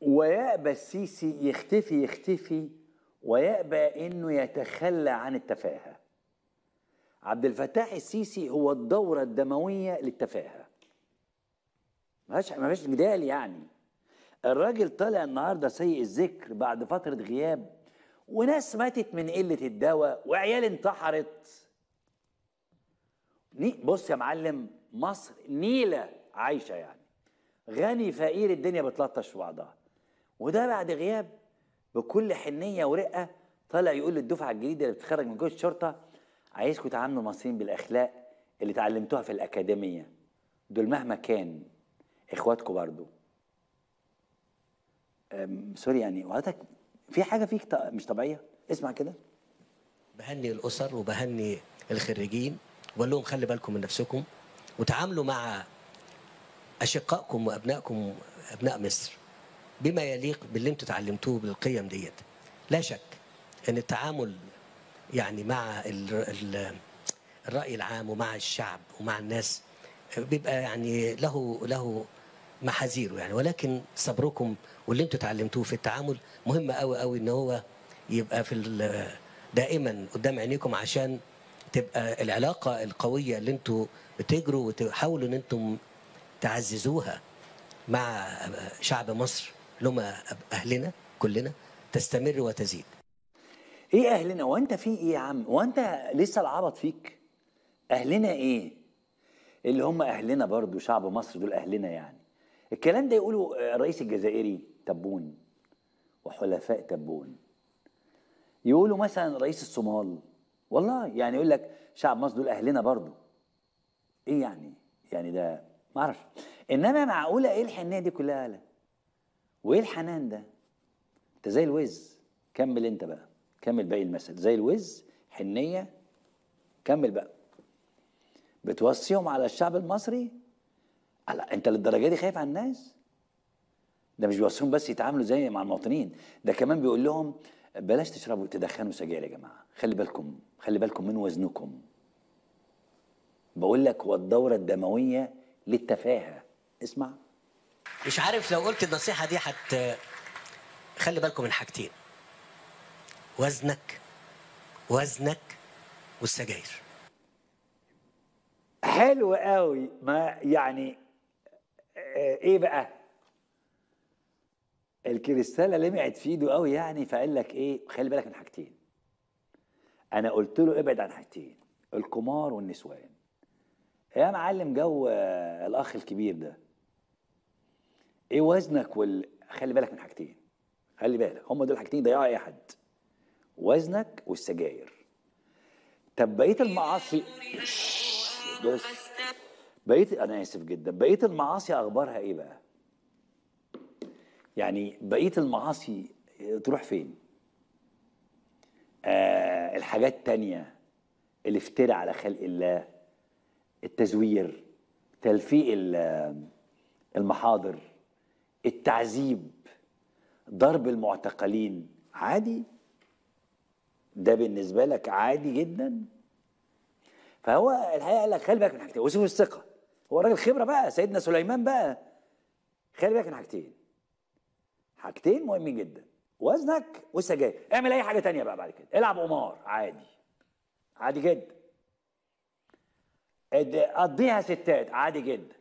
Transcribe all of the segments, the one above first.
ويأبى السيسي يختفي يختفي ويأبى انه يتخلى عن التفاهة عبد الفتاح السيسي هو الدورة الدموية للتفاهة ما فيش ما فيش جدال يعني الراجل طالع النهارده سيء الذكر بعد فترة غياب وناس ماتت من قلة الدواء وعيال انتحرت ني- بص يا معلم مصر نيلة عايشة يعني غني فقير الدنيا بتلطش في بعضها وده بعد غياب بكل حنية ورقة طالع يقول للدفعة الجديدة اللي بتتخرج من جيش الشرطة عايزكم تعاملوا المصريين بالأخلاق اللي اتعلمتوها في الأكاديمية دول مهما كان إخواتكم برضو أم، سوري يعني وحضرتك في حاجة فيك ط- مش طبيعية اسمع كده بهني الاسر وبهني الخريجين وبقول لهم خلي بالكم من نفسكم وتعاملوا مع اشقائكم وابنائكم ابناء مصر بما يليق باللي انتوا اتعلمتوه بالقيم ديت لا شك ان التعامل يعني مع ال ال الراي العام ومع الشعب ومع الناس بيبقى يعني له له محاذيره يعني ولكن صبركم واللي انتوا اتعلمتوه في التعامل مهم قوي قوي ان هو يبقى في ال- دائما قدام عينيكم عشان تبقى العلاقه القويه اللي انتوا بتجروا وتحاولوا ان انتم تعززوها مع شعب مصر اللي هم اهلنا كلنا تستمر وتزيد ايه اهلنا وانت في ايه يا عم وانت لسه العبط فيك اهلنا ايه اللي هم اهلنا برضو شعب مصر دول اهلنا يعني الكلام ده يقوله الرئيس الجزائري تبون وحلفاء تبون يقولوا مثلا رئيس الصومال والله يعني يقول لك شعب مصر دول اهلنا برضو ايه يعني يعني ده ما اعرفش انما معقوله ايه الحنيه دي كلها لا وايه الحنان ده انت زي الوز كمل انت بقى كمل باقي المثل زي الوز حنيه كمل بقى بتوصيهم على الشعب المصري لا انت للدرجه دي خايف على الناس ده مش بيوصيهم بس يتعاملوا زي مع المواطنين ده كمان بيقول لهم بلاش تشربوا تدخنوا سجاير يا جماعه خلي بالكم خلي بالكم من وزنكم بقول لك هو الدوره الدمويه للتفاهه اسمع مش عارف لو قلت النصيحه دي هت خلي بالكم من حاجتين وزنك وزنك والسجاير حلو قوي ما يعني آه، ايه بقى الكريستاله لمعت في ايده قوي يعني فقال لك ايه خلي بالك من حاجتين انا قلت له ابعد عن حاجتين القمار والنسوان يا معلم جو آه، الاخ الكبير ده ايه وزنك وال خلي بالك من حاجتين خلي بالك هم دول حاجتين يضيعوا اي حد وزنك والسجاير طب بقيه المعاصي بس بقيه انا اسف جدا بقيه المعاصي اخبارها ايه بقى يعني بقيه المعاصي تروح فين آه الحاجات التانية الافتراء على خلق الله التزوير تلفيق ال- المحاضر التعذيب ضرب المعتقلين عادي ده بالنسبة لك عادي جدا فهو الحقيقة قال لك خلي بالك من حاجتين وسوء الثقة هو راجل خبرة بقى سيدنا سليمان بقى خلي بالك من حاجتين حاجتين مهمين جدا وزنك والسجاير اعمل اي حاجة تانية بقى بعد كده العب قمار عادي عادي جدا اد- قضيها ستات عادي جدا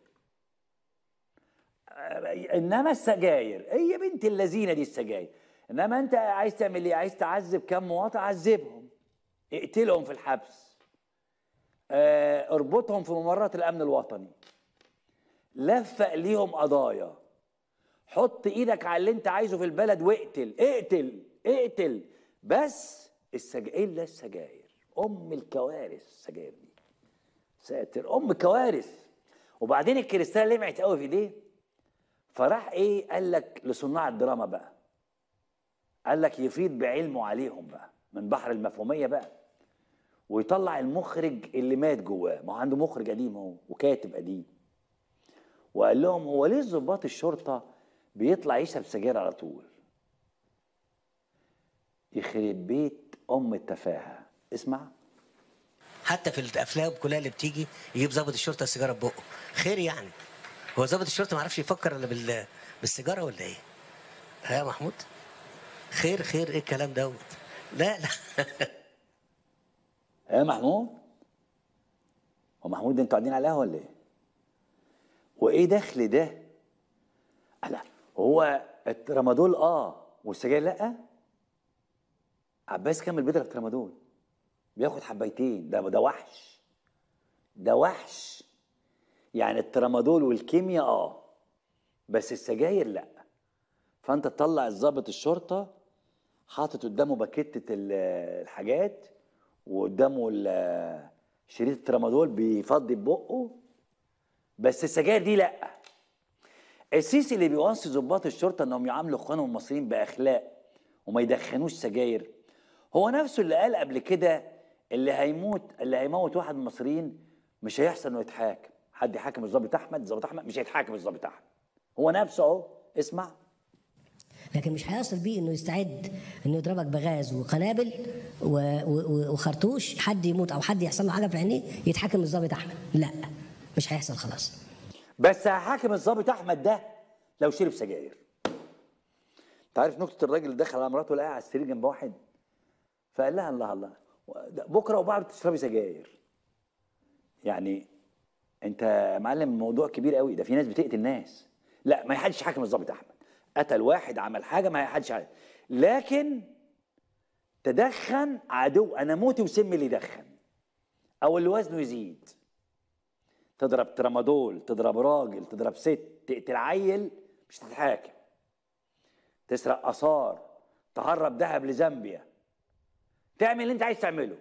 انما السجاير هي بنت اللذينه دي السجاير انما انت عايز تعمل ايه عايز تعذب كم مواطن عذبهم اقتلهم في الحبس آه، اربطهم في ممرات الامن الوطني لفق ليهم قضايا حط ايدك على اللي انت عايزه في البلد واقتل اقتل اقتل بس السجاير الا السجاير ام الكوارث السجاير دي ساتر ام كوارث وبعدين الكريستال لمعت قوي في ايديه فراح ايه قال لك لصناع الدراما بقى قال لك يفيض بعلمه عليهم بقى من بحر المفهوميه بقى ويطلع المخرج اللي مات جواه ما هو عنده مخرج قديم اهو وكاتب قديم وقال لهم هو ليه ضباط الشرطه بيطلع يشرب سجاير على طول يخرب بيت ام التفاهه اسمع حتى في الافلام كلها اللي بتيجي يجيب ضابط الشرطه السيجاره في بقه خير يعني هو ضابط الشرطه ما عرفش يفكر الا بال... بالسيجاره ولا ايه يا محمود خير خير ايه الكلام دوت لا لا يا محمود هو محمود ده انتوا قاعدين على القهوه ولا ايه؟ وايه دخل ده؟ لا هو الترامادول اه والسجاير لا عباس كامل بيضرب ترامادول بياخد حبايتين ده ده وحش ده وحش يعني الترامادول والكيمياء اه بس السجاير لا فانت تطلع الضابط الشرطه حاطط قدامه باكيتة ال- الحاجات وقدامه ال- شريط الترامادول بيفضي ببقه بس السجاير دي لا السيسي اللي بيوصي ضباط الشرطه انهم يعاملوا اخوانهم المصريين باخلاق وما يدخنوش سجاير هو نفسه اللي قال قبل كده اللي هيموت اللي هيموت واحد من المصريين مش هيحصل انه يتحاكم حد يحاكم الضابط احمد الضابط احمد مش هيتحاكم الضابط احمد هو نفسه اهو اسمع لكن مش هيصل بيه انه يستعد انه يضربك بغاز وقنابل و... و... وخرطوش حد يموت او حد يحصل له حاجه في عينيه يتحكم الضابط احمد لا مش هيحصل خلاص بس هحاكم الضابط احمد ده لو شرب سجاير انت عارف نكته الراجل اللي دخل على مراته لقاها على السرير جنب واحد فقال لها الله الله بكره وبعد تشربي سجاير يعني انت يا معلم الموضوع كبير قوي ده في ناس بتقتل ناس لا ما حدش حاكم الضابط احمد قتل واحد عمل حاجه ما حدش عارف لكن تدخن عدو انا موتي وسمي اللي يدخن او اللي وزنه يزيد تضرب ترامادول تضرب راجل تضرب ست تقتل عيل مش تتحاكم تسرق اثار تهرب ذهب لزامبيا تعمل اللي انت عايز تعمله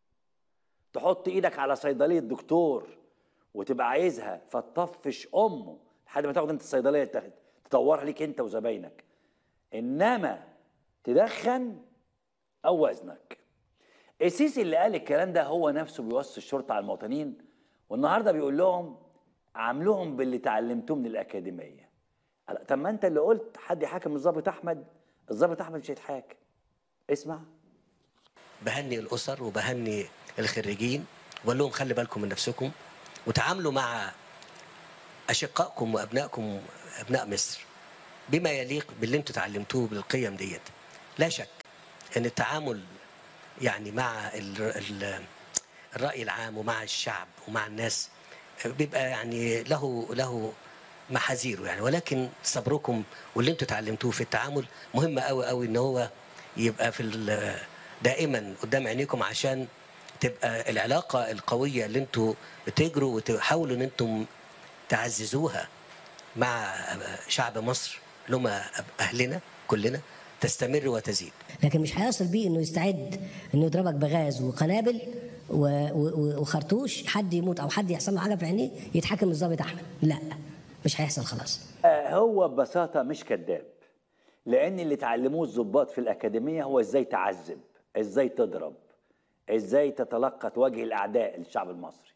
تحط ايدك على صيدليه دكتور وتبقى عايزها فتطفش امه لحد ما تاخد انت الصيدليه تاخد تطورها ليك انت وزباينك انما تدخن او وزنك السيسي اللي قال الكلام ده هو نفسه بيوصي الشرطه على المواطنين والنهارده بيقول لهم عاملوهم باللي اتعلمتوه من الاكاديميه قال- طب ما انت اللي قلت حد يحاكم الضابط احمد الضابط احمد مش هيتحاكم اسمع بهني الاسر وبهني الخريجين وبقول لهم خلي بالكم من نفسكم وتعاملوا مع اشقائكم وابنائكم ابناء مصر بما يليق باللي انتم اتعلمتوه بالقيم ديت لا شك ان التعامل يعني مع ال ال الراي العام ومع الشعب ومع الناس بيبقى يعني له له محاذيره يعني ولكن صبركم واللي انتم اتعلمتوه في التعامل مهم قوي قوي ان هو يبقى في ال- دائما قدام عينيكم عشان تبقى العلاقه القويه اللي انتم بتجروا وتحاولوا ان انتم تعززوها مع شعب مصر اللي هم اهلنا كلنا تستمر وتزيد لكن مش هيصل بيه انه يستعد انه يضربك بغاز وقنابل و... و... وخرطوش حد يموت او حد يحصل له حاجه في عينيه يتحكم الضابط احمد لا مش هيحصل خلاص آه، هو ببساطة مش كذاب لأن اللي اتعلموه الضباط في الأكاديمية هو إزاي تعذب إزاي تضرب إزاي تتلقى وجه الأعداء للشعب المصري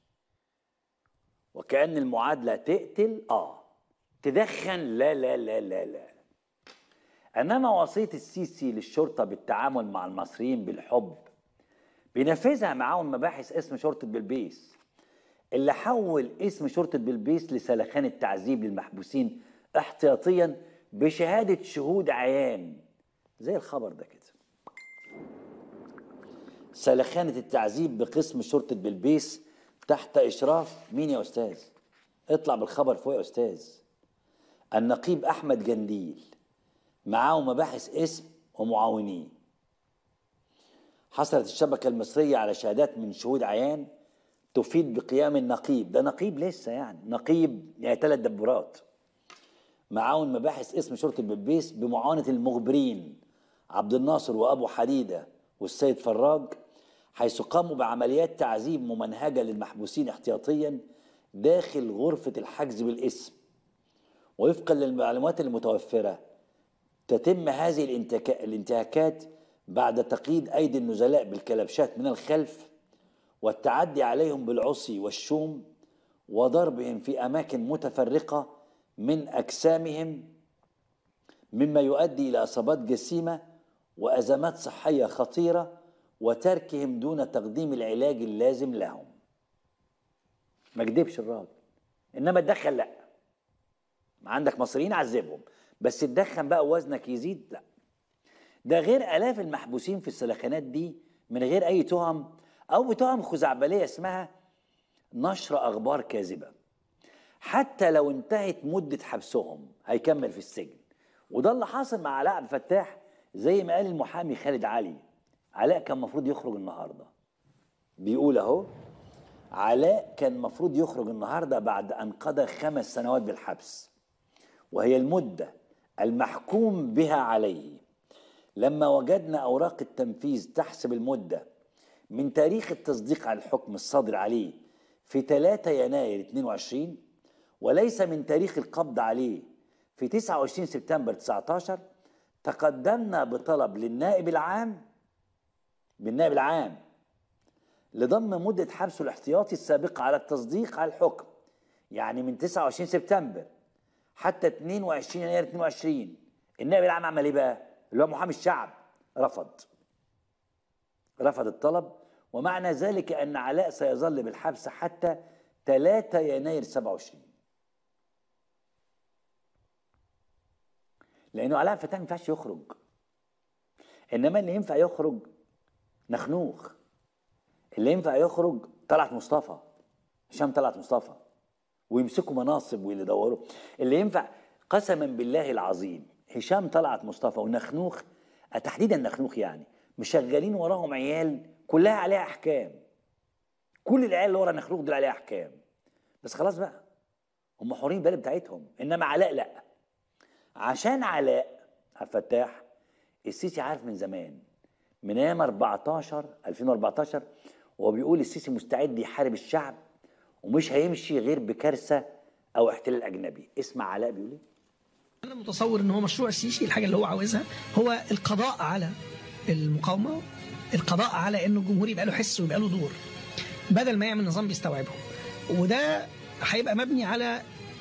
وكأن المعادلة تقتل آه تدخن لا لا لا لا لا إنما وصية السيسي للشرطة بالتعامل مع المصريين بالحب بينفذها معاهم مباحث اسم شرطة بلبيس اللي حول اسم شرطة بلبيس لسلخان التعذيب للمحبوسين احتياطيا بشهادة شهود عيان زي الخبر ده كده سلخانة التعذيب بقسم شرطة بلبيس تحت إشراف مين يا أستاذ؟ اطلع بالخبر فوق يا أستاذ النقيب أحمد جنديل معاه مباحث اسم ومعاونين حصلت الشبكة المصرية على شهادات من شهود عيان تفيد بقيام النقيب ده نقيب لسه يعني نقيب يعني ثلاث دبورات معاون مباحث اسم شرطة بلبيس بمعاونة المخبرين عبد الناصر وأبو حديدة والسيد فراج حيث قاموا بعمليات تعذيب ممنهجة للمحبوسين احتياطيا داخل غرفة الحجز بالاسم وفقا للمعلومات المتوفرة تتم هذه الانتكا- الانتهاكات بعد تقييد أيدي النزلاء بالكلبشات من الخلف والتعدي عليهم بالعصي والشوم وضربهم في اماكن متفرقه من اجسامهم مما يؤدي الى اصابات جسيمه وازمات صحيه خطيره وتركهم دون تقديم العلاج اللازم لهم ما كدبش الراجل انما اتدخل لا ما عندك مصريين عذبهم بس تدخن بقى وزنك يزيد لا ده غير الاف المحبوسين في السلخانات دي من غير اي تهم او بتهم خزعبليه اسمها نشر اخبار كاذبه حتى لو انتهت مده حبسهم هيكمل في السجن وده اللي حاصل مع علاء عبد الفتاح زي ما قال المحامي خالد علي علاء كان المفروض يخرج النهارده بيقول اهو علاء كان المفروض يخرج النهارده بعد ان قضى خمس سنوات بالحبس وهي المده المحكوم بها عليه لما وجدنا اوراق التنفيذ تحسب المده من تاريخ التصديق على الحكم الصادر عليه في 3 يناير 22 وليس من تاريخ القبض عليه في 29 سبتمبر 19 تقدمنا بطلب للنائب العام بالنائب العام لضم مدة حبسه الاحتياطي السابقة على التصديق على الحكم يعني من 29 سبتمبر حتى 22 يناير 22 النائب العام عمل ايه بقى؟ اللي هو محامي الشعب رفض رفض الطلب ومعنى ذلك أن علاء سيظل بالحبس حتى 3 يناير 27 لأنه علاء فتاح ما ينفعش يخرج إنما اللي ينفع يخرج نخنوخ اللي ينفع يخرج طلعت مصطفى هشام طلعت مصطفى ويمسكوا مناصب واللي يدوروا اللي ينفع قسما بالله العظيم هشام طلعت مصطفى ونخنوخ تحديدا نخنوخ يعني مشغلين وراهم عيال كلها عليها احكام كل العيال اللي ورا نخنوخ دول عليها احكام بس خلاص بقى هم حرين البلد بتاعتهم انما علاء لا عشان علاء عبد الفتاح السيسي عارف من زمان من ايام 14 2014 وهو بيقول السيسي مستعد يحارب الشعب ومش هيمشي غير بكارثه او احتلال اجنبي اسمع علاء بيقول ايه انا متصور ان هو مشروع السيسي الحاجه اللي هو عاوزها هو القضاء على المقاومه القضاء على انه الجمهور يبقى له حس ويبقى له دور بدل ما يعمل نظام بيستوعبهم وده هيبقى مبني على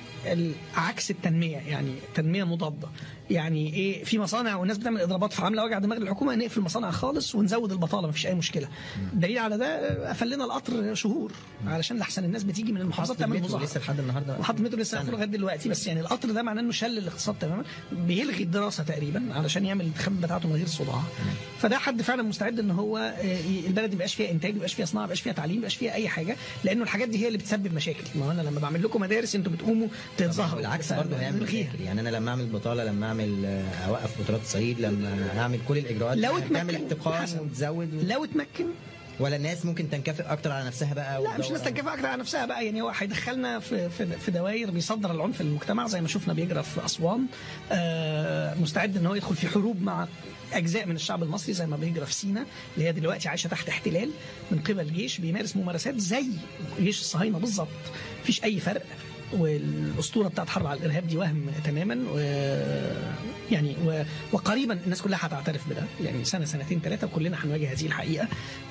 عكس التنميه يعني تنميه مضاده يعني ايه في مصانع والناس بتعمل اضرابات فعامله وجع دماغ للحكومه نقفل المصانع خالص ونزود البطاله مفيش اي مشكله دليل على ده قفلنا القطر شهور علشان لحسن الناس بتيجي من المحافظات تعمل مظاهره لسه لحد النهارده محطه المترو لسه قافله لغايه دلوقتي بس يعني القطر ده معناه انه شل الاقتصاد تماما بيلغي الدراسه تقريبا علشان يعمل الانتخابات بتاعته من غير صداع فده حد فعلا مستعد ان هو البلد ما يبقاش فيها انتاج ما يبقاش فيها صناعه ما يبقاش فيها تعليم ما يبقاش فيها اي حاجه لانه الحاجات دي هي اللي بتسبب مشاكل ما هو انا لما بعمل لكم مدارس انتوا بتقوموا تتظاهروا بالعكس برضه هيعمل مشاكل يعني انا لما اعمل بطاله لما اعمل اوقف بطولات الصعيد لما اعمل كل الاجراءات لو تعمل اتمكن احتقان وتزود و... لو اتمكن ولا الناس ممكن تنكفئ اكتر على نفسها بقى لا مش ناس تنكفئ اكتر على نفسها بقى يعني هو هيدخلنا في في, في دوائر بيصدر العنف للمجتمع زي ما شفنا بيجرى في اسوان آه مستعد ان هو يدخل في حروب مع اجزاء من الشعب المصري زي ما بيجرى في سينا اللي هي دلوقتي عايشه تحت احتلال من قبل جيش بيمارس ممارسات زي جيش الصهاينه بالظبط مفيش اي فرق والاسطوره بتاعت حرب على الارهاب دي وهم تماما و يعني و... وقريبا الناس كلها هتعترف بده يعني سنه سنتين ثلاثه وكلنا هنواجه هذه الحقيقه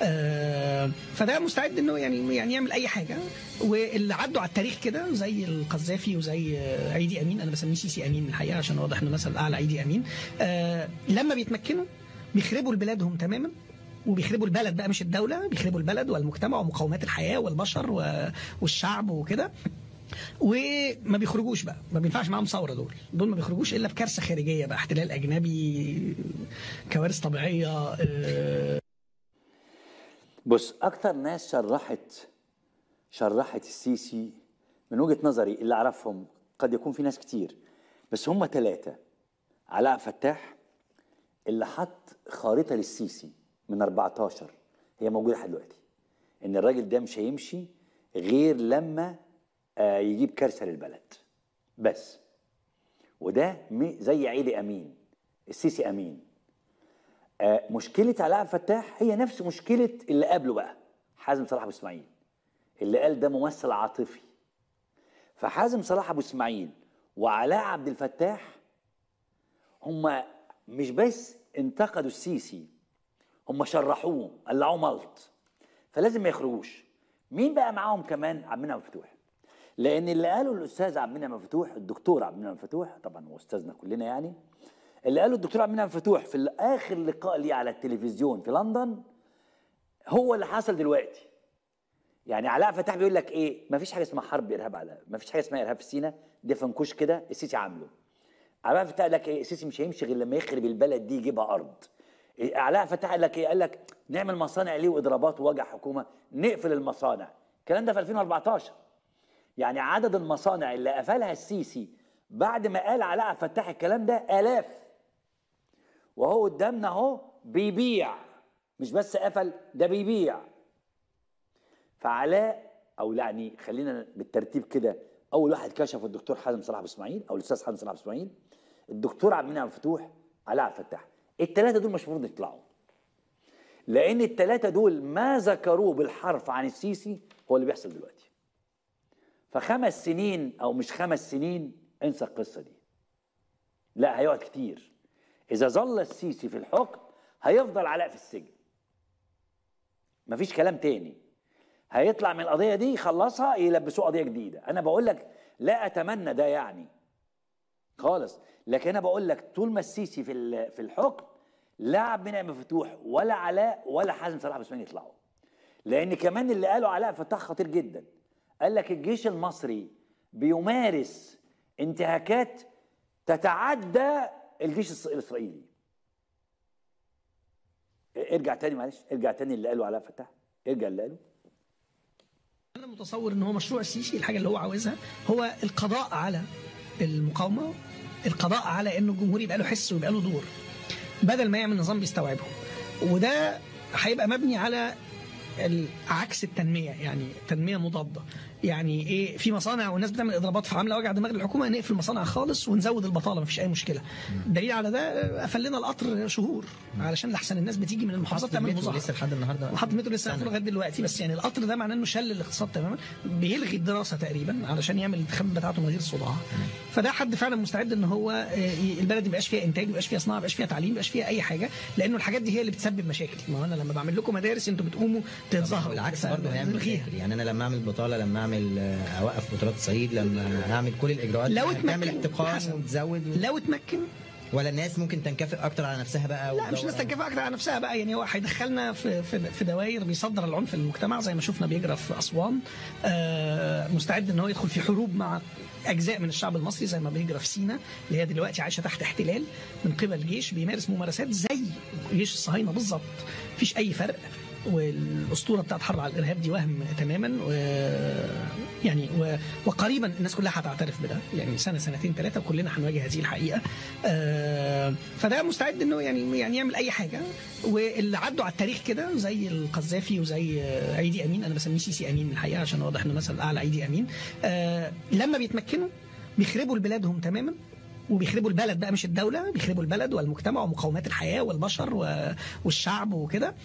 آه فده مستعد انه يعني يعني يعمل اي حاجه واللي عدوا على التاريخ كده زي القذافي وزي عيدي امين انا بسميه سيسي امين الحقيقه عشان واضح انه مثل اعلى عيدي امين آه لما بيتمكنوا بيخربوا بلادهم تماما وبيخربوا البلد بقى مش الدوله بيخربوا البلد والمجتمع ومقومات الحياه والبشر والشعب وكده وما بيخرجوش بقى ما بينفعش معاهم ثوره دول دول ما بيخرجوش الا بكارثه خارجيه بقى احتلال اجنبي كوارث طبيعيه بص اكتر ناس شرحت شرحت السيسي من وجهه نظري اللي اعرفهم قد يكون في ناس كتير بس هم ثلاثه علاء فتاح اللي حط خارطه للسيسي من 14 هي موجوده لحد دلوقتي ان الراجل ده مش هيمشي غير لما آه يجيب كارثه للبلد بس وده زي عيدي امين السيسي امين آه مشكله علاء فتاح هي نفس مشكله اللي قبله بقى حازم صلاح ابو اسماعيل اللي قال ده ممثل عاطفي فحازم صلاح ابو اسماعيل وعلاء عبد الفتاح هما مش بس انتقدوا السيسي هم شرحوه قلعوه ملط فلازم ما يخرجوش مين بقى معاهم كمان عبد المنعم مفتوح لان اللي قاله الاستاذ عبد المنعم مفتوح الدكتور عبد المنعم مفتوح طبعا هو استاذنا كلنا يعني اللي قاله الدكتور عبد المنعم مفتوح في اخر لقاء ليه على التلفزيون في لندن هو اللي حصل دلوقتي يعني علاء فتاح بيقول لك ايه ما فيش حاجه اسمها حرب ارهاب على ما فيش حاجه اسمها ارهاب في سينا ده فنكوش كده السيسي عامله علاء فتح قال لك ايه السيسي مش هيمشي غير لما يخرب البلد دي يجيبها ارض إيه، علاء فتح قال لك ايه قال لك نعمل مصانع ليه واضرابات ووجع حكومه نقفل المصانع الكلام ده في 2014 يعني عدد المصانع اللي قفلها السيسي بعد ما قال علاء عبد الفتاح الكلام ده الاف وهو قدامنا اهو بيبيع مش بس قفل ده بيبيع فعلاء او يعني خلينا بالترتيب كده اول واحد كشف الدكتور حازم صلاح ابو اسماعيل او الاستاذ حازم صلاح ابو اسماعيل الدكتور عبد المنعم فتوح علاء عبد الفتاح الثلاثه دول مش المفروض يطلعوا لان الثلاثه دول ما ذكروه بالحرف عن السيسي هو اللي بيحصل دلوقتي فخمس سنين او مش خمس سنين انسى القصه دي لا هيقعد كتير اذا ظل السيسي في الحكم هيفضل علاء في السجن مفيش كلام تاني هيطلع من القضيه دي يخلصها يلبسوه قضيه جديده انا بقول لك لا اتمنى ده يعني خالص لكن انا بقول لك طول ما السيسي في ال- في الحكم لا عبد المنعم مفتوح ولا علاء ولا حازم صلاح ابو اسماعيل يطلعوا لان كمان اللي قاله علاء فتح خطير جدا قال لك الجيش المصري بيمارس انتهاكات تتعدى الجيش الس- الاسرائيلي ارجع تاني معلش ارجع تاني اللي قاله علاء فتح ارجع اللي قاله انا متصور ان هو مشروع السيسي الحاجه اللي هو عاوزها هو القضاء على المقاومه القضاء على انه الجمهور يبقى له حس ويبقى له دور بدل ما يعمل نظام بيستوعبه وده هيبقى مبني على ال- عكس التنميه يعني تنميه مضاده يعني ايه في مصانع والناس بتعمل اضرابات فعامله وجع دماغ للحكومه نقفل المصانع خالص ونزود البطاله مفيش اي مشكله دليل على ده قفل لنا القطر شهور علشان لحسن الناس بتيجي من المحافظات محطة تعمل المترو مظاهره لسه لحد النهارده وحط المترو لسه مقفول لغايه دلوقتي بس يعني القطر ده معناه انه شل الاقتصاد تماما بيلغي الدراسه تقريبا علشان يعمل الانتخابات بتاعته من غير صداع فده حد فعلا مستعد ان هو آه، ي- البلد ما يبقاش فيها انتاج ما يبقاش فيها صناعه ما يبقاش فيها تعليم ما يبقاش فيها اي حاجه لانه الحاجات دي هي اللي بتسبب مشاكل ما هو انا لما بعمل لكم مدارس انتوا بتقوموا تتظاهروا بالعكس برضه هيعمل نلغيها. مشاكل يعني انا لما اعمل بطاله لما اعمل آه، اوقف بطولات الصعيد لما اعمل كل الاجراءات لو دي هتعمل اتمكن احتقان حسن. وتزود و... لو اتمكن ولا الناس ممكن تنكفئ اكتر على نفسها بقى لا مش وتدور ناس تنكفئ اكتر على نفسها بقى يعني هو هيدخلنا في في في دوائر بيصدر العنف للمجتمع زي ما شفنا بيجرى في اسوان آه، مستعد ان هو يدخل في حروب مع اجزاء من الشعب المصري زي ما بيجرى في سينا اللي هي دلوقتي عايشه تحت احتلال من قبل جيش بيمارس ممارسات زي جيش الصهاينه بالظبط مفيش اي فرق والاسطوره بتاعت حرب على الارهاب دي وهم تماما و يعني و... وقريبا الناس كلها هتعترف بده يعني سنه سنتين ثلاثه وكلنا هنواجه هذه الحقيقه آه فده مستعد انه يعني يعني يعمل اي حاجه واللي عدوا على التاريخ كده زي القذافي وزي آه، عيدي امين انا بسميه سيسي امين الحقيقه عشان واضح انه مثل اعلى عيدي امين آه لما بيتمكنوا بيخربوا بلادهم تماما وبيخربوا البلد بقى مش الدوله بيخربوا البلد والمجتمع ومقومات الحياه والبشر و- والشعب وكده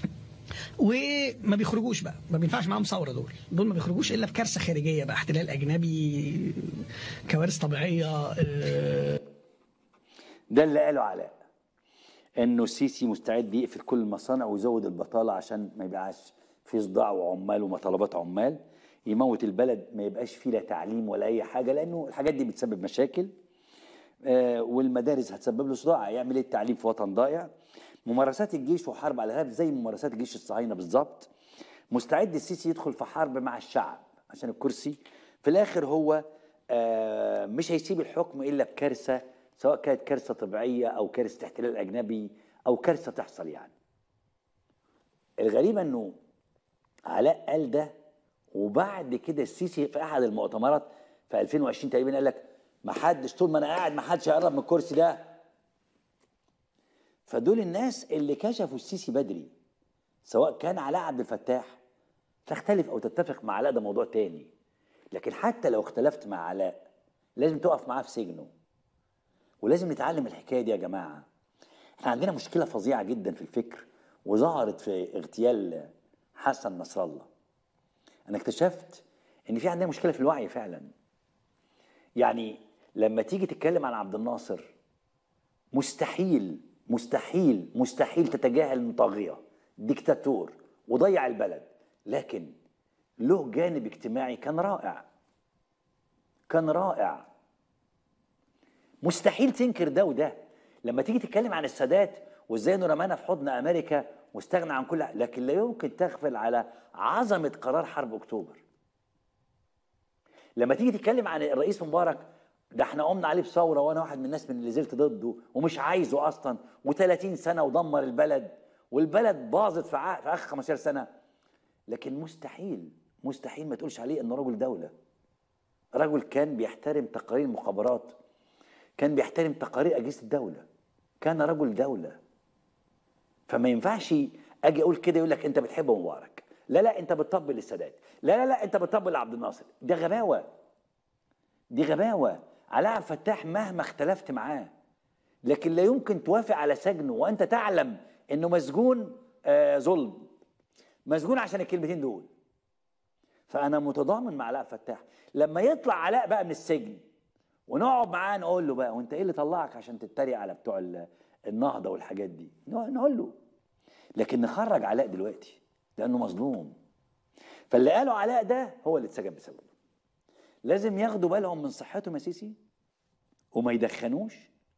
وما بيخرجوش بقى ما بينفعش معاهم ثوره دول دول ما بيخرجوش الا بكارثه خارجيه بقى احتلال اجنبي كوارث طبيعيه آه، ده اللي قاله علاء انه السيسي مستعد يقفل كل المصانع ويزود البطاله عشان ما يبقاش في صداع وعمال ومطالبات عمال يموت البلد ما يبقاش فيه لا تعليم ولا اي حاجه لانه الحاجات دي بتسبب مشاكل آه، والمدارس هتسبب له صداع يعمل ايه التعليم في وطن ضائع ممارسات الجيش وحرب على الارهاب زي ممارسات الجيش الصهاينه بالظبط مستعد السيسي يدخل في حرب مع الشعب عشان الكرسي في الاخر هو آه، مش هيسيب الحكم الا بكارثه سواء كانت كارثه طبيعيه او كارثه احتلال اجنبي او كارثه تحصل يعني الغريب انه علاء قال ده وبعد كده السيسي في احد المؤتمرات في 2020 تقريبا قال لك ما حدش طول ما انا قاعد ما حدش هيقرب من الكرسي ده فدول الناس اللي كشفوا السيسي بدري سواء كان علاء عبد الفتاح تختلف او تتفق مع علاء ده موضوع تاني لكن حتى لو اختلفت مع علاء لازم تقف معاه في سجنه ولازم نتعلم الحكايه دي يا جماعه احنا عندنا مشكله فظيعه جدا في الفكر وظهرت في اغتيال حسن نصر الله انا اكتشفت ان في عندنا مشكله في الوعي فعلا يعني لما تيجي تتكلم عن عبد الناصر مستحيل مستحيل مستحيل تتجاهل انه طاغيه ديكتاتور وضيع البلد لكن له جانب اجتماعي كان رائع كان رائع مستحيل تنكر ده وده لما تيجي تتكلم عن السادات وازاي انه رمانا في حضن امريكا واستغنى عن كل لكن لا يمكن تغفل على عظمه قرار حرب اكتوبر لما تيجي تتكلم عن الرئيس مبارك ده احنا قمنا عليه بثوره وانا واحد من الناس من اللي زلت ضده ومش عايزه اصلا و30 سنه ودمر البلد والبلد باظت في ع- في اخر 15 سنه لكن مستحيل مستحيل ما تقولش عليه انه رجل دوله رجل كان بيحترم تقارير المخابرات كان بيحترم تقارير اجهزه الدوله كان رجل دوله فما ينفعش اجي اقول كده يقول لك انت بتحب مبارك لا لا انت بتطبل للسادات لا لا لا انت بتطبل لعبد الناصر ده غباوه دي غباوه علاء عبد الفتاح مهما اختلفت معاه لكن لا يمكن توافق على سجنه وانت تعلم انه مسجون آه ظلم مسجون عشان الكلمتين دول فانا متضامن مع علاء فتاح لما يطلع علاء بقى من السجن ونقعد معاه نقول له بقى وانت ايه اللي طلعك عشان تتريق على بتوع ال- النهضه والحاجات دي نقول له لكن نخرج علاء دلوقتي لانه مظلوم فاللي قاله علاء ده هو اللي اتسجن بسببه لازم ياخدوا بالهم من صحتهم يا سيسي وما يدخنوش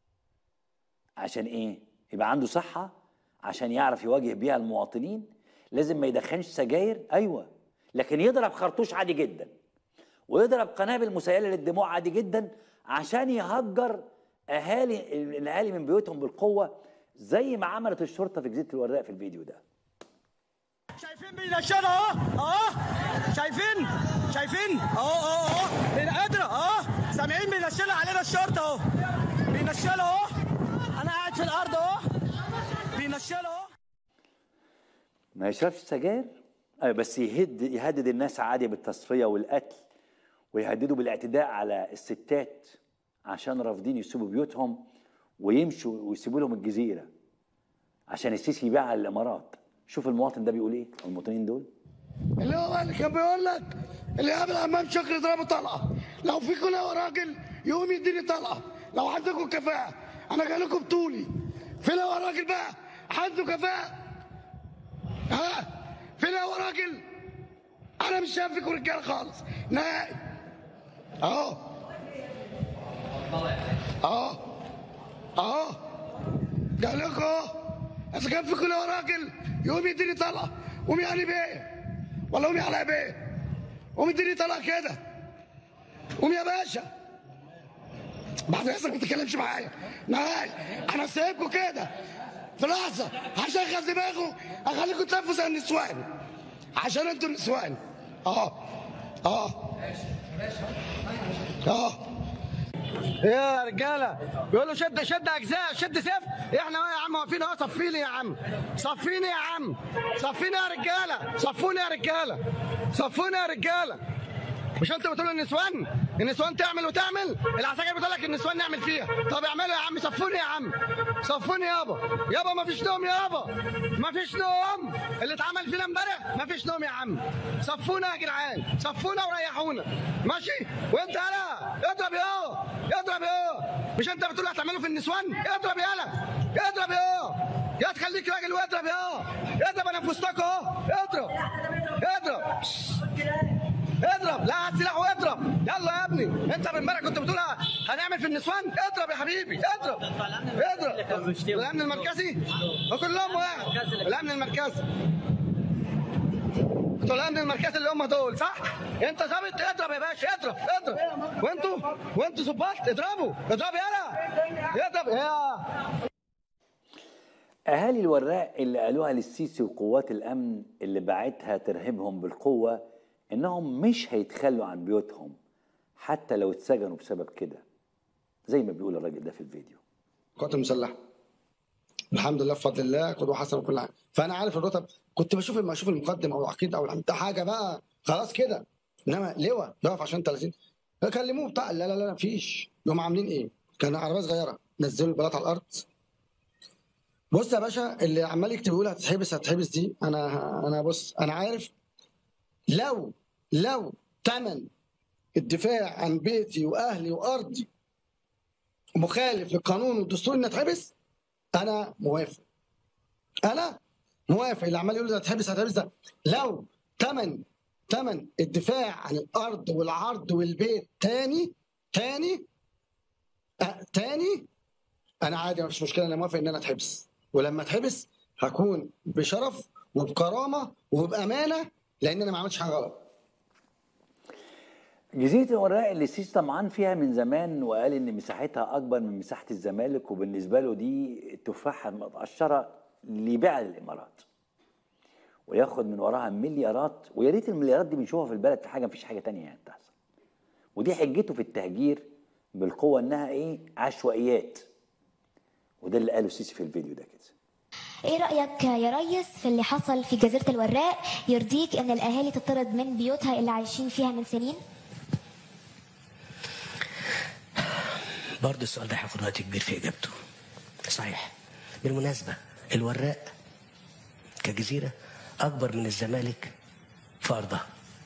عشان ايه يبقى عنده صحه عشان يعرف يواجه بيها المواطنين لازم ما يدخنش سجاير ايوه لكن يضرب خرطوش عادي جدا ويضرب قنابل مسيله للدموع عادي جدا عشان يهجر اهالي الاهالي من بيوتهم بالقوه زي ما عملت الشرطه في جزيره الوراق في الفيديو ده شايفين بينشروا اهو اهو شايفين شايفين اهو اهو اهو من قادرة اهو سامعين بينشلوا علينا الشرطة اهو بينشلوا اهو انا قاعد في الارض اهو بينشلوا اهو ما يشربش سجاير ايوه بس يهد يهدد الناس عادي بالتصفيه والقتل ويهددوا بالاعتداء على الستات عشان رافضين يسيبوا بيوتهم ويمشوا ويسيبوا لهم الجزيره عشان السيسي يبيعها للامارات شوف المواطن ده بيقول ايه المواطنين دول اللي هو اللي كان بيقول لك اللي قابل امام شكر يضربه طلقه لو فيكم لو راجل يقوم يديني طلقه لو عندكم كفاءه انا جاي لكم بطولي في لو راجل بقى عنده كفاءه ها في لو راجل انا مش شايف فيكم رجاله خالص نهائي اهو اهو اهو قال لكم اهو اذا كان فيكم لو راجل يقوم يديني طلقه قوم يعني بيه ولا قوم على بيه قوم اديني طلقه كده قوم يا باشا بعد اذنك ما تتكلمش معايا نهائي انا سايبكم كده في لحظه هشغل دماغه اخليكم تلفوا زي النسوان عشان انتوا النسوان اه اه اه يا رجاله بيقولوا شد شد اجزاء شد سيف احنا يا عم واقفين اهو صفيني يا عم صفيني يا عم صفيني يا رجاله صفوني يا رجاله صفوني يا رجاله مش انتوا بتقولوا النسوان النسوان تعمل وتعمل العساكر بتقول لك النسوان نعمل فيها طب اعملوا يا عم صفوني يا عم صفوني يابا يابا ما فيش نوم يابا ما فيش نوم اللي اتعمل فينا امبارح ما فيش نوم يا عم صفونا يا جدعان صفونا وريحونا ماشي وانت يالا اضرب يا اضرب يا مش انت بتقول هتعملوا في النسوان اضرب يالا اضرب يا يا تخليك راجل واضرب يا اضرب انا في وسطك اهو اضرب اضرب اضرب لا هات سلاح واضرب يلا يا ابني انت من امبارح كنت بتقول هنعمل في النسوان اضرب يا حبيبي اضرب اضرب الامن المركزي وكلهم واحد الامن المركزي انتوا الامن المركزي اللي هم دول صح؟ انت ظابط اضرب يا باشا اضرب اضرب وانتوا وانتوا ظباط اضربوا اضرب يلا اضرب يا اهالي الوراق اللي قالوها للسيسي وقوات الامن اللي بعتها ترهبهم بالقوه انهم مش هيتخلوا عن بيوتهم حتى لو اتسجنوا بسبب كده زي ما بيقول الراجل ده في الفيديو القوات المسلحه الحمد لله بفضل الله قدوه حسنه وكل حاجه فانا عارف الرتب كنت بشوف لما اشوف المقدم او العقيد او العميد ده حاجه بقى خلاص كده انما لواء يقف عشان 30 كلموه بتاع لا لا لا مفيش يوم عاملين ايه؟ كان عربيه صغيره نزلوا البلاط على الارض بص يا باشا اللي عمال يكتب يقول هتتحبس هتتحبس دي انا انا بص انا عارف لو لو تمن الدفاع عن بيتي واهلي وارضي مخالف للقانون والدستور اني اتحبس انا موافق انا موافق اللي عمال يقول ده هتحبس هتحبس ده لو تمن تمن الدفاع عن الارض والعرض والبيت تاني تاني أه تاني انا عادي مفيش مشكله انا موافق ان انا اتحبس ولما اتحبس هكون بشرف وبكرامه وبامانه لان انا ما عملتش حاجه غلط جزيرة الوراق اللي السيسي طمعان فيها من زمان وقال إن مساحتها أكبر من مساحة الزمالك وبالنسبة له دي التفاحة المتقشرة اللي يبيعها للإمارات وياخد من وراها مليارات ويا ريت المليارات دي بنشوفها في البلد في حاجة مفيش حاجة تانية يعني تحصل ودي حجته في التهجير بالقوة إنها إيه عشوائيات وده اللي قاله السيسي في الفيديو ده كده ايه رأيك يا ريس في اللي حصل في جزيرة الوراق يرضيك ان الاهالي تطرد من بيوتها اللي عايشين فيها من سنين برضه السؤال ده هياخد وقت كبير في اجابته صحيح بالمناسبه الوراق كجزيره اكبر من الزمالك في ارضها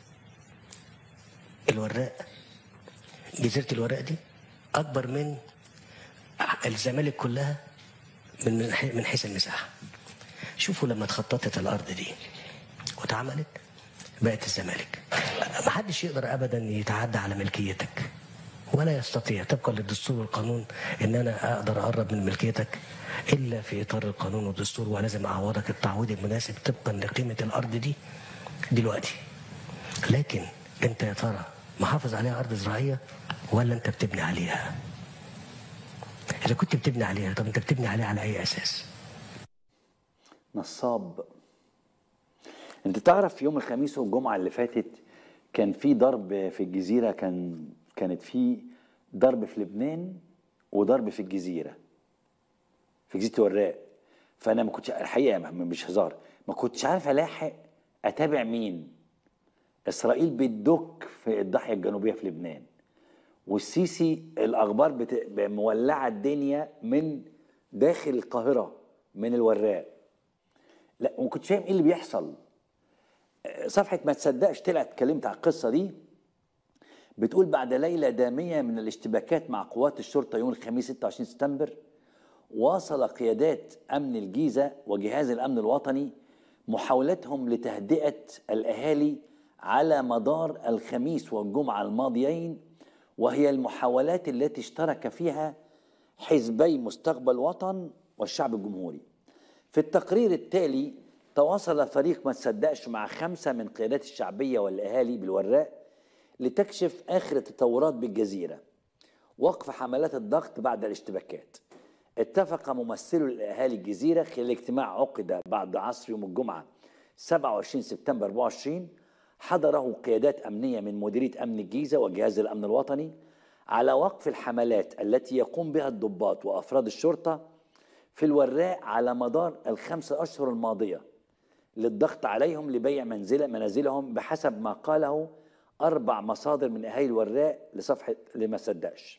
الوراق جزيره الوراق دي اكبر من الزمالك كلها من من حي- من حيث المساحه شوفوا لما اتخططت الارض دي واتعملت بقت الزمالك محدش يقدر ابدا يتعدى على ملكيتك ولا يستطيع طبقا للدستور والقانون ان انا اقدر اقرب من ملكيتك الا في اطار القانون والدستور ولازم اعوضك التعويض المناسب طبقا لقيمه الارض دي دلوقتي لكن انت يا ترى محافظ عليها ارض زراعيه ولا انت بتبني عليها اذا كنت بتبني عليها طب انت بتبني عليها على اي اساس نصاب انت تعرف يوم الخميس والجمعه اللي فاتت كان في ضرب في الجزيره كان كانت في ضرب في لبنان وضرب في الجزيره في جزيره الوراق فانا ما كنتش الحقيقه ما- مش هزار ما كنتش عارف الاحق اتابع مين اسرائيل بتدك في الضاحيه الجنوبيه في لبنان والسيسي الاخبار بت... مولعه الدنيا من داخل القاهره من الوراق لا وما كنتش فاهم ايه اللي بيحصل آه، صفحه ما تصدقش طلعت اتكلمت على القصه دي بتقول بعد ليله داميه من الاشتباكات مع قوات الشرطه يوم الخميس 26 سبتمبر واصل قيادات امن الجيزه وجهاز الامن الوطني محاولتهم لتهدئه الاهالي على مدار الخميس والجمعه الماضيين وهي المحاولات التي اشترك فيها حزبي مستقبل وطن والشعب الجمهوري في التقرير التالي تواصل فريق ما تصدقش مع خمسة من قيادات الشعبية والأهالي بالوراق لتكشف آخر التطورات بالجزيرة وقف حملات الضغط بعد الاشتباكات اتفق ممثلو الأهالي الجزيرة خلال اجتماع عقد بعد عصر يوم الجمعة 27 سبتمبر 24 حضره قيادات أمنية من مديرية أمن الجيزة وجهاز الأمن الوطني على وقف الحملات التي يقوم بها الضباط وأفراد الشرطة في الوراق على مدار الخمسة أشهر الماضية للضغط عليهم لبيع منزل منازلهم بحسب ما قاله أربع مصادر من أهالي الوراق لصفحة لما صدقش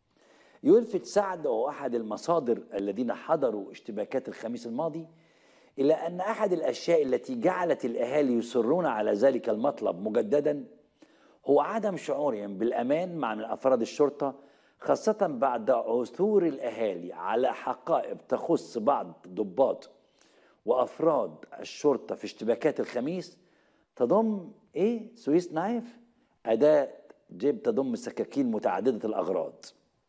يلفت سعد وهو أحد المصادر الذين حضروا اشتباكات الخميس الماضي إلى أن أحد الأشياء التي جعلت الأهالي يصرون على ذلك المطلب مجددا هو عدم شعورهم بالأمان مع من أفراد الشرطة خاصة بعد عثور الأهالي على حقائب تخص بعض ضباط وأفراد الشرطة في اشتباكات الخميس تضم إيه؟ سويس نايف أداة جيب تضم سكاكين متعددة الأغراض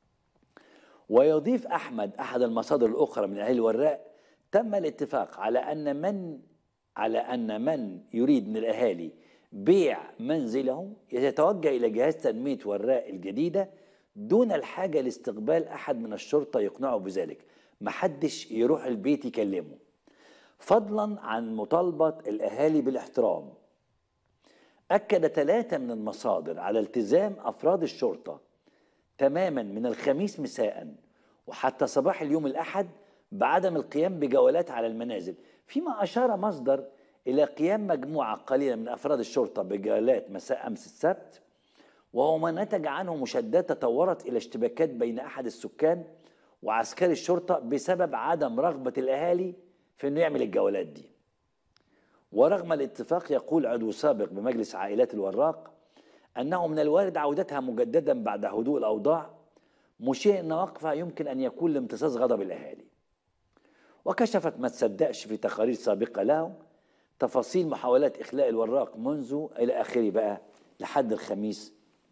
ويضيف أحمد أحد المصادر الأخرى من أهل الوراق تم الاتفاق على أن من على أن من يريد من الأهالي بيع منزله يتوجه إلى جهاز تنمية وراق الجديدة دون الحاجة لاستقبال أحد من الشرطة يقنعه بذلك محدش يروح البيت يكلمه فضلا عن مطالبة الأهالي بالاحترام أكد ثلاثة من المصادر على التزام أفراد الشرطة تماما من الخميس مساء وحتى صباح اليوم الأحد بعدم القيام بجولات على المنازل فيما أشار مصدر إلى قيام مجموعة قليلة من أفراد الشرطة بجولات مساء أمس السبت وهو ما نتج عنه مشادات تطورت إلى اشتباكات بين أحد السكان وعسكري الشرطة بسبب عدم رغبة الأهالي في أنه يعمل الجولات دي ورغم الاتفاق يقول عضو سابق بمجلس عائلات الوراق أنه من الوارد عودتها مجددا بعد هدوء الأوضاع مشير أن وقفها يمكن أن يكون لامتصاص غضب الأهالي وكشفت ما تصدقش في تقارير سابقة له تفاصيل محاولات إخلاء الوراق منذ إلى آخره بقى لحد الخميس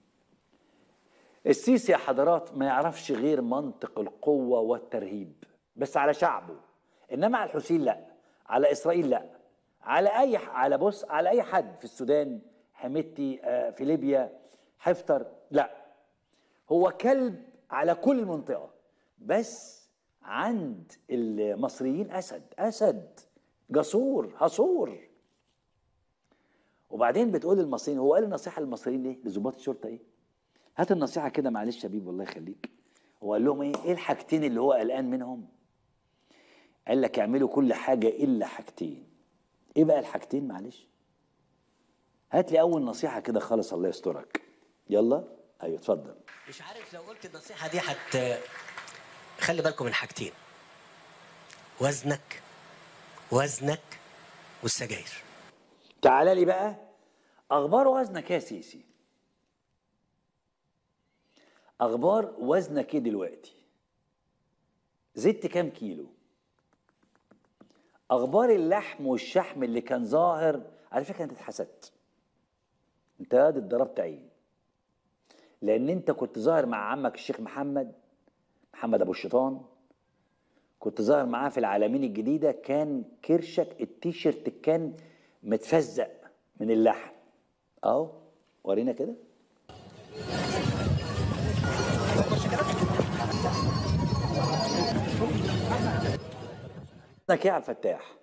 السيسي يا حضرات ما يعرفش غير منطق القوة والترهيب بس على شعبه إنما على الحسين لا على إسرائيل لا على أي على بص على أي حد في السودان حميتي آه، في ليبيا هيفطر لا هو كلب على كل المنطقه بس عند المصريين اسد اسد جسور هصور وبعدين بتقول للمصريين هو قال النصيحه للمصريين ليه لضباط الشرطه ايه هات النصيحه كده معلش يا شبيب الله يخليك هو قال لهم ايه ايه الحاجتين اللي هو قلقان منهم قال لك اعملوا كل حاجه الا حاجتين ايه بقى الحاجتين معلش هات لي اول نصيحه كده خالص الله يسترك يلا ايوه اتفضل مش عارف لو قلت النصيحة دي هت خلي بالكم من حاجتين وزنك وزنك والسجاير تعالى لي بقى اخبار وزنك يا سيسي اخبار وزنك ايه دلوقتي زدت كام كيلو اخبار اللحم والشحم اللي كان ظاهر على فكره انت اتحسدت انت قاعد اتضربت عين لان انت كنت ظاهر مع عمك الشيخ محمد محمد ابو الشيطان كنت ظاهر معاه في العالمين الجديده كان كرشك التيشيرت كان متفزق من اللحم اهو ورينا كده وزنك ايه يا عبد الفتاح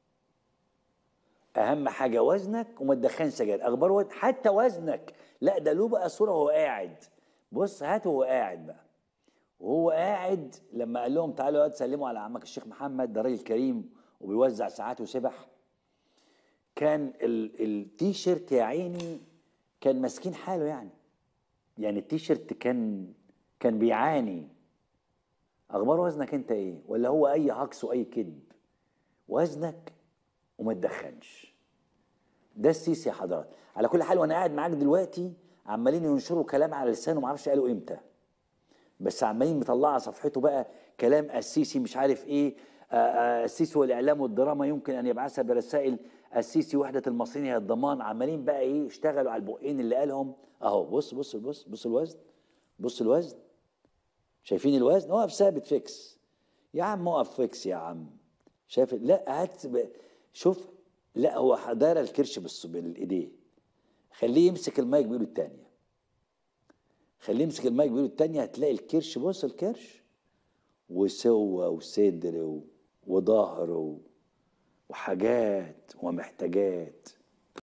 اهم حاجه وزنك وما تدخنش سجاير اخبار وزن حتى وزنك لا ده له بقى صوره وهو قاعد بص هاته وهو قاعد بقى وهو قاعد لما قال لهم تعالوا يا سلموا على عمك الشيخ محمد ده راجل كريم وبيوزع ساعات وسبح كان ال- التيشيرت يا عيني كان ماسكين حاله يعني يعني التيشيرت كان كان بيعاني اخبار وزنك انت ايه ولا هو اي هكس واي كذب وزنك وما تدخنش ده السيسي يا حضرات على كل حال وانا قاعد معاك دلوقتي عمالين ينشروا كلام على لسانه ما اعرفش قالوا امتى بس عمالين مطلعه صفحته بقى كلام السيسي مش عارف ايه آه، آه، السيسي والاعلام والدراما يمكن ان يبعثها برسائل السيسي وحده المصريين هي الضمان عمالين بقى ايه يشتغلوا على البقين اللي قالهم اهو بص بص بص بص الوزن بص الوزن شايفين الوزن اقف ثابت فيكس يا عم اقف فيكس يا عم شايف لا هات ب- شوف لا هو دار الكرش بالص- بالايديه خليه يمسك المايك بايده التانية خليه يمسك المايك بايده التانية هتلاقي الكرش بص الكرش وسوى وصدر و- وظهر و- وحاجات ومحتاجات